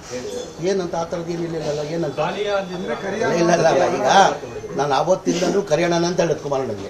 ಏನಂತ ಆ ಥರದ್ದು ಏನಿಲ್ಲ ಏನಂತ ಅಂದ್ರೆ ಕರಿಯ ಇಲ್ಲ ಇಲ್ಲ ಇಲ್ಲ ಈಗ ನಾನು ಆವತ್ತಿಂದನೂ ಕರಿಯಣ್ಣನ ಅಂತ ಹೇಳಿದ್ ಕುಮಾರಣ್ಣನಿಗೆ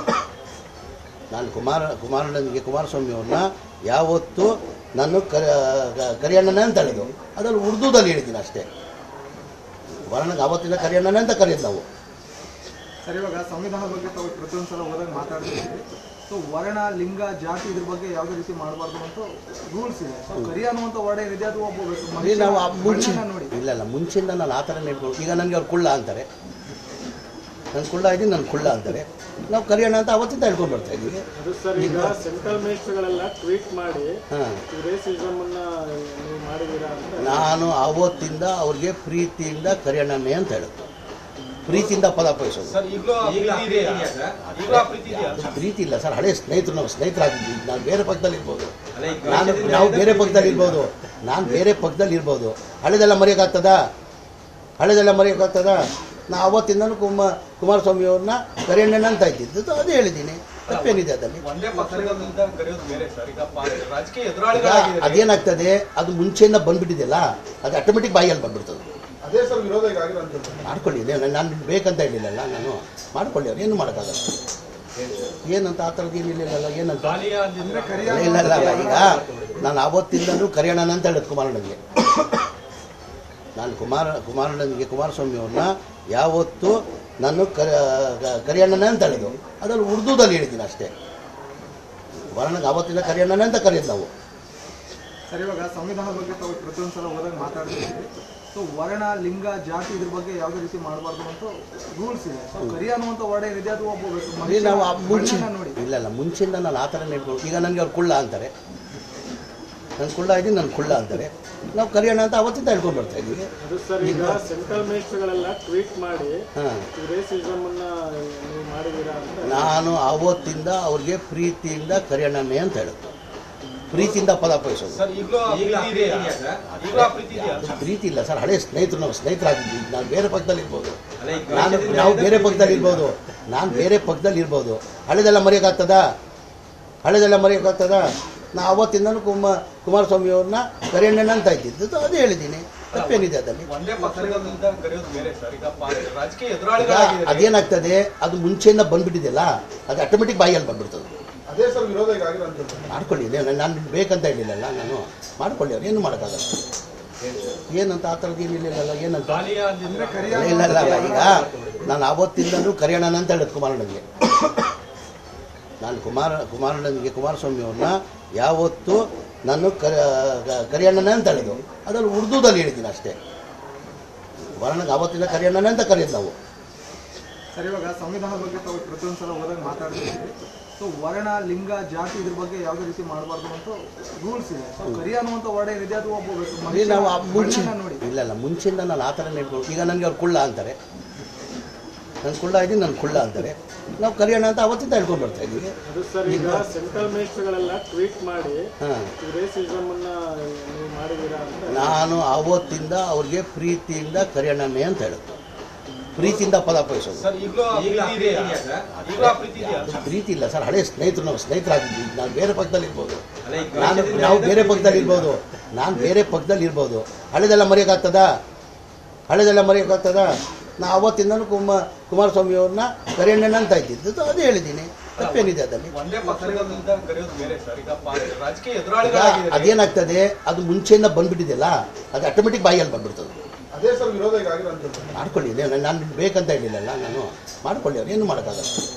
ನಾನು ಕುಮಾರ ಕುಮಾರಣ್ಣನಿಗೆ ಕುಮಾರಸ್ವಾಮಿ ಅವ್ರನ್ನ ಯಾವತ್ತು ನಾನು ಕರ ಕರಿಯಣ್ಣನೇ ಅಂತ ಹೇಳಿದ್ದು ಅದ್ರಲ್ಲಿ ಉರ್ದುದಲ್ಲಿ ಹೇಳಿದ್ದೀನಿ ಅಷ್ಟೇ ಕುಮಾರಣ್ಣಗೆ ಆವತ್ತಿಂದ ಕರಿಯಣ್ಣನೇ ಅಂತ ಕರೆಯೋದು ನಾವು ಸರ್ ಇವಾಗ ಸಂವಿಧಾನ ಬಗ್ಗೆ ತಾವು ಪ್ರತಿಯೊಂದು ಸಲ ಹೋದಾಗ ಮಾತಾಡ್ತೀವಿ ಸೊ ವರ್ಣ ಲಿಂಗ ಜಾತಿ ಇದ್ರ ಬಗ್ಗೆ ಯಾವುದೇ ರೀತಿ ಮಾಡಬಾರ್ದು ಅಂತ ರೂಲ್ಸ್ ಇದೆ ಸೊ ಕರಿಯ ಅನ್ನುವಂಥ ವರ್ಡ್ ಏನಿದೆ ಅದು ಒಬ್ಬ ವ್ಯಕ್ತಿ- ಅದೇ ನಾವು ಆ ಮನುಷ್ಯನ ಮುಂಚೆ ಬಣ್ಣನ ನೋಡಿ ಇಲ್ಲ ಇಲ್ಲ ಮುಂಚೆಯಿಂದ ನಾನು ಆ ಥರ ಹೇಳ್ಕೊಂಡು ಈಗ ನನಗೆ ಅವ್ರು ಕುಳ್ಳ ಅಂತಾರೆ ನಾನು ಕುಳ್ಳ ಇದ್ದೀನಿ ನಾನು ಕುಳ್ಳ ಅಂತಾರೆ ನಾವು ಕರಿಯೋಣ ಅಂತ ಅವತ್ತಿಂದ ಹೇಳ್ಕೊಂಡು ಬರ್ತಾ ಇದ್ದೀವಿ ಅದು ಸರ್ ಈಗ ಸೆಂಟ್ರಲ್ ಮಿನಿಸ್ಟರ್ಗಳೆಲ್ಲ ಟ್ವೀಟ್ ಮಾಡಿ ಹಾಂ ಈ ರೇಸಿಸಮ್ ಅನ್ನ ನೀವು ಮಾಡಿದ್ದೀರಾ ಅಂತ ನಾನು ಆವತ್ತಿಂದ ಅವ್ರಿಗೆ ಪ್ರೀತಿಯಿಂದ ಕರಿಯಣ್ಣನೇ ಅಂತ ಹೇಳೋದು ಪ್ರೀತಿಯಿಂದ ಪದ ಪಯಿಸೋದು ಸರ್ ಈಗಲೂ ಈಗಲೂ ಈಗಲೂ ಆ ಪ್ರೀತಿ ಇದೆಯಾ ಅದು ಪ್ರೀತಿ ಇಲ್ಲ ಸರ್ ಹಳೆ ಸ್ನೇಹಿತರು ನಾವು ಸ್ನೇಹಿತರಾಗಿದ್ವಿ ನಾನು ಬೇರೆ ಪಕ್ಕದಲ್ಲಿ ಇರ್ಬೋದು ಅಲ್ಲ, ಈಗ ನಾನು ದ್ವೇಷದಿಂದ ನಾವು ಬೇರೆ ಪಕ್ಕದಲ್ಲಿ ಇರ್ಬೋದು ನಾನು ಬೇರೆ ಪಕ್ಕದಲ್ಲಿ ಇರ್ಬೋದು ಹಳೆದೆಲ್ಲ ಮರೆಯೋಕ್ಕಾಗ್ತದ ಹಳೆದೆಲ್ಲ ಮರೆಯೋಕ್ಕಾಗ್ತದ ನಾ ಅವತ್ತಿಂದನೂ ಕುಮ ಕುಮಾರಸ್ವಾಮಿ ಅವ್ರನ್ನ ಕರಿಯಣ್ಣನ ಅಂತ ಇದ್ದಿದ್ದು ಅದು ಹೇಳಿದ್ದೀನಿ ತಪ್ಪೇನಿದೆ ಅದರಲ್ಲಿ ಒಂದೇ ಪಕ್ಷದಿಂದ ಕರೆಯೋದು ಬೇರೆ ಸರ್ ಈಗ ಪಾ- ರಾಜಕೀಯ ಈಗ ಎದುರಾಳಿಗಳಾಗಿದ್ದಾರೆ ಅದೇನಾಗ್ತದೆ ಅದು ಮುಂಚೆಯಿಂದ ಬಂದ್ಬಿಟ್ಟಿದೆಯಲ್ಲ ಅದು ಆಟೋಮೆಟಿಕ್ ಬಾಯಲ್ಲಿ ಬಂದ್ಬಿಡ್ತದೆ ಅದೇ ಸರ್ ವಿರೋಧ ಈಗ ಆಗಿರೋಂಥದ್ದು ಮಾಡ್ಕೊಳ್ಳಿ ನಾನು ನಾನು ಬೇಕಂತ ಹೇಳಿಲ್ಲಲ್ಲ ನಾನು ಮಾಡ್ಕೊಳ್ಳಿ ಅವ್ರು ಏನು ಮಾಡೋಕ್ಕಾಗಲ್ಲ ಏನಂತ ಆ ಥರದ್ದು ಏನಿಲ್ಲ ಏನಂತ ಅಂದ್ರೆ ಕರಿಯ ಇಲ್ಲ ಇಲ್ಲ ಇಲ್ಲ ಈಗ ನಾನು ಆವತ್ತಿಂದನೂ ಕರಿಯಣ್ಣನ ಅಂತ ಹೇಳಿದ್ ಕುಮಾರಣ್ಣನಿಗೆ ನಾನು ಕುಮಾರ ಕುಮಾರಣ್ಣನಿಗೆ ಕುಮಾರಸ್ವಾಮಿ ಅವ್ರನ್ನ ಯಾವತ್ತು ನಾನು ಕರ ಕರಿಯಣ್ಣನೇ ಅಂತ ಹೇಳಿದ್ದು ಅದ್ರಲ್ಲಿ ಉರ್ದುದಲ್ಲಿ ಹೇಳಿದ್ದೀನಿ ಅಷ್ಟೇ ಕುಮಾರಣ್ಣಗೆ ಆವತ್ತಿಂದ ಕರಿಯಣ್ಣನೇ ಅಂತ ಕರೆಯೋದು ನಾವು ಸರ್ ಇವಾಗ ಸಂವಿಧಾನ ಬಗ್ಗೆ ತಾವು ಪ್ರತಿಯೊಂದು ಸಲ ಹೋದಾಗ ಮಾತಾಡ್ತೀವಿ ಸೊ ವರ್ಣ ಲಿಂಗ ಜಾತಿ ಇದ್ರ ಬಗ್ಗೆ ಯಾವುದೇ ರೀತಿ ಮಾಡಬಾರ್ದು ಅಂತ ರೂಲ್ಸ್ ಇದೆ ಸೊ ಕರಿಯ ಅನ್ನುವಂಥ ವರ್ಡ್ ಏನಿದೆ ಅದು ಒಬ್ಬ ವ್ಯಕ್ತಿ- ಅದೇ ಮನುಷ್ಯನ ನಾವು ಆ ಮುಂಚೆ ಬಣ್ಣನ ನೋಡಿ ಇಲ್ಲ ಇಲ್ಲ ಮುಂಚೆಯಿಂದ ನಾನು ಆ ಥರ ಹೇಳ್ಕೊಂಡು ಈಗ ನನಗೆ ಅವ್ರು ಕುಳ್ಳ ಅಂತಾರೆ ನಾನು ಕುಳ್ಳ ಇದ್ದೀನಿ ನಾನು ಕುಳ್ಳ ಅಂತಾರೆ ನಾವು ಕರಿಯೋಣ ಅಂತ ಅವತ್ತಿಂದ ಹೇಳ್ಕೊಂಡು ಬರ್ತಾ ಇದ್ದೀವಿ ಅದು ಸರ್ ಈಗ ಸೆಂಟ್ರಲ್ ಮಿನಿಸ್ಟರ್ಗಳೆಲ್ಲ ಟ್ವೀಟ್ ಮಾಡಿ ಹಾಂ ಈ ರೇಸಿಸಮ್ ಅನ್ನ ನೀವು ಮಾಡಿದ್ದೀರಾ ಅಂತ ನಾನು ಆವತ್ತಿಂದ ಅವ್ರಿಗೆ ಪ್ರೀತಿಯಿಂದ ಕರಿಯಣ್ಣನೇ ಅಂತ ಹೇಳೋದು ಪ್ರೀತಿಯಿಂದ ಪದ ಪಯಿಸೋದು ಸರ್ ಈಗಲೂ ಈಗಲೂ ಆ ಪ್ರೀತಿ ಇದೆಯಾ ಈಗಲೂ ಆ ಪ್ರೀತಿ ಇದೆಯಾ ಅದು ಪ್ರೀತಿ ಇಲ್ಲ ಸರ್ ಹಳೆ ಸ್ನೇಹಿತರು ನಾವು ಸ್ನೇಹಿತರಾಗಿದ್ವಿ ನಾನು ಬೇರೆ ಪಕ್ಕದಲ್ಲಿ ಇರ್ಬೋದು ಅಲ್ಲ, ಈಗ ನಾನು ದ್ವೇಷದಿಂದ ನಾವು ಬೇರೆ ಪಕ್ಕದಲ್ಲಿ ಇರ್ಬೋದು ನಾನು ಬೇರೆ ಪಕ್ಕದಲ್ಲಿ ಇರ್ಬೋದು ಹಳೆದೆಲ್ಲ ಮರೆಯೋಕ್ಕಾಗ್ತದ ಹಳೆದೆಲ್ಲ ಮರೆಯೋಕ್ಕಾಗ್ತದ ನಾ ಅವತ್ತಿಂದನೂ ಕುಮ ಕುಮಾರಸ್ವಾಮಿ ಅವ್ರನ್ನ ಕರಿಯಣ್ಣನ ಅಂತ ಇದ್ದಿದ್ದು ಅದು ಹೇಳಿದ್ದೀನಿ ತಪ್ಪೇನಿದೆ ಅದರಲ್ಲಿ ಒಂದೇ ಪಕ್ಷದಿಂದ ಕರೆಯೋದು ಬೇರೆ ಸರ್ ಈಗ ಪಾ- ರಾಜಕೀಯ ಈಗ ಎದುರಾಳಿಗಳಾಗಿದ್ದಾರೆ ಅದೇನಾಗ್ತದೆ ಅದು ಮುಂಚೆಯಿಂದ ಬಂದ್ಬಿಟ್ಟಿದೆಯಲ್ಲ ಅದು ಆಟೋಮೆಟಿಕ್ ಬಾಯಲ್ಲಿ ಬಂದ್ಬಿಡ್ತದೆ ಅದೇ ಸರ್ ವಿರೋಧ ಈಗ ಆಗಿರೋಂಥದ್ದು ಮಾಡ್ಕೊಳ್ಳಿ ನಾನು ನಾನು ಬೇಕಂತ ಹೇಳಿಲ್ಲಲ್ಲ ನಾನು ಮಾಡ್ಕೊಳ್ಳಿ ಅವ್ರು ಏನು ಮಾಡೋಕ್ಕಾಗಲ್ಲ ಏನಂತ ಆ ಥರದ್ದು ಏನಿಲ್ಲ ಏನಂತ ಅಂದ್ರೆ ಕರಿಯ ಇಲ್ಲ ಇಲ್ಲ ಇಲ್ಲ ಈಗ ನಾನು ಆವತ್ತಿಂದನೂ ಕರಿಯಣ್ಣನ ಅಂತ ಹೇಳಿದ್ ಕುಮಾರಣ್ಣನಿಗೆ ನಾನು ಕುಮಾರ ಕುಮಾರಣ್ಣನಿಗೆ ಕುಮಾರಸ್ವಾಮಿ ಅವ್ರನ್ನ ಯಾವತ್ತು ನಾನು ಕರ ಕರಿಯಣ್ಣನೇ ಅಂತ ಹೇಳಿದ್ದು ಅದ್ರಲ್ಲಿ ಉರ್ದುದಲ್ಲಿ ಹೇಳಿದ್ದೀನಿ ಅಷ್ಟೇ ಕುಮಾರಣ್ಣಗೆ ಆವತ್ತಿಂದ ಕರಿಯಣ್ಣನೇ ಅಂತ ಕರೆಯೋದು ನಾವು ಸರ್ ಇವಾಗ ಸಂವಿಧಾನ ಬಗ್ಗೆ ತಾವು ಪ್ರತಿಯೊಂದು ಸಲ ಹೋದಾಗ ಮಾತಾಡ್ತೀವಿ ಸೊ ವರ್ಣ ಲಿಂಗ ಜಾತಿ ಇದ್ರ ಬಗ್ಗೆ ಯಾವುದೇ ರೀತಿ ಮಾಡಬಾರ್ದು ಅಂತ ರೂಲ್ಸ್ ಇದೆ ಸೊ ಕರಿಯ ಅನ್ನುವಂಥ ವರ್ಡ್ ಏನಿದೆ ಅದು ಒಬ್ಬ ವ್ಯಕ್ತಿ- ಅದೇ ನಾವು ಆ ಮನುಷ್ಯನ ಮುಂಚೆ ಬಣ್ಣನ ನೋಡಿ ಇಲ್ಲ ಇಲ್ಲ ಮುಂಚೆಯಿಂದ ನಾನು ಆ ಥರ ಹೇಳ್ಕೊಂಡು ಈಗ ನನಗೆ ಅವ್ರು ಕುಳ್ಳ ಅಂತಾರೆ ನಾನು ಕುಳ್ಳ ಇದ್ದೀನಿ ನಾನು ಕುಳ್ಳ ಅಂತಾರೆ ನಾವು ಕರಿಯೋಣ ಅಂತ ಅವತ್ತಿಂದ ಹೇಳ್ಕೊಂಡು ಬರ್ತಾ ಇದ್ದೀವಿ ಅದು ಸರ್ ಈಗ ಸೆಂಟ್ರಲ್ ಮಿನಿಸ್ಟರ್ಗಳೆಲ್ಲ ಟ್ವೀಟ್ ಮಾಡಿ ಹಾಂ ಈ ರೇಸಿಸಮ್ ಅನ್ನ ನೀವು ಮಾಡಿದ್ದೀರಾ ಅಂತ ನಾನು ಆವತ್ತಿಂದ ಅವ್ರಿಗೆ ಪ್ರೀತಿಯಿಂದ ಕರಿಯಣ್ಣನೇ ಅಂತ ಹೇಳೋದು ಪ್ರೀತಿಯಿಂದ ಪದ ಪಯಿಸೋದು ಸರ್ ಈಗಲೂ ಈಗಲೂ ಆ ಪ್ರೀತಿ ಇದೆಯಾ ಈಗಲೂ ಆ ಪ್ರೀತಿ ಇದೆಯಾ ಅದು ಪ್ರೀತಿ ಇಲ್ಲ ಸರ್ ಹಳೆ ಸ್ನೇಹಿತರು ನಾವು ಸ್ನೇಹಿತರಾಗಿದ್ವಿ ನಾನು ಬೇರೆ ಪಕ್ಕದಲ್ಲಿ ಇರ್ಬೋದು ಅಲ್ಲ, ಈಗ ನಾನು ದ್ವೇಷದಿಂದ ನಾವು ಬೇರೆ ಪಕ್ಕದಲ್ಲಿ ಇರ್ಬೋದು ನಾನು ಬೇರೆ ಪಕ್ಕದಲ್ಲಿ ಇರ್ಬೋದು ಹಳೆದೆಲ್ಲ ಮರೆಯೋಕ್ಕಾಗ್ತದ ಹಳೆದೆಲ್ಲ ಮರೆಯೋಕ್ಕಾಗ್ತದ ನಾ ಅವತ್ತಿಂದನೂ ಕುಮ ಕುಮಾರಸ್ವಾಮಿ ಅವ್ರನ್ನ ಕರಿಯಣ್ಣನ ಅಂತ ಇದ್ದಿದ್ದು ಅದು ಹೇಳಿದ್ದೀನಿ ತಪ್ಪೇನಿದೆ ಅದರಲ್ಲಿ ಒಂದೇ ಪಕ್ಷದಿಂದ ಕರೆಯೋದು ಬೇರೆ ಸರ್ ಈಗ ಪಾ- ರಾಜಕೀಯ ಈಗ ಎದುರಾಳಿಗಳಾಗಿದ್ದಾರೆ ಅದೇನಾಗ್ತದೆ ಅದು ಮುಂಚೆಯಿಂದ ಬಂದ್ಬಿಟ್ಟಿದೆಯಲ್ಲ ಅದು ಆಟೋಮೆಟಿಕ್ ಬಾಯಲ್ಲಿ ಬಂದ್ಬಿಡ್ತದೆ ಅದೇ ಸರ್ ವಿರೋಧ ಈಗ ಆಗಿರೋಂಥದ್ದು ಮಾಡ್ಕೊಳ್ಳಿ ನಾನು ನಾನು ಬೇಕಂತ ಹೇಳಿಲ್ಲಲ್ಲ ನಾನು ಮಾಡ್ಕೊಳ್ಳಿ ಅವ್ರು ಏನು ಮಾಡೋಕ್ಕಾಗಲ್ಲ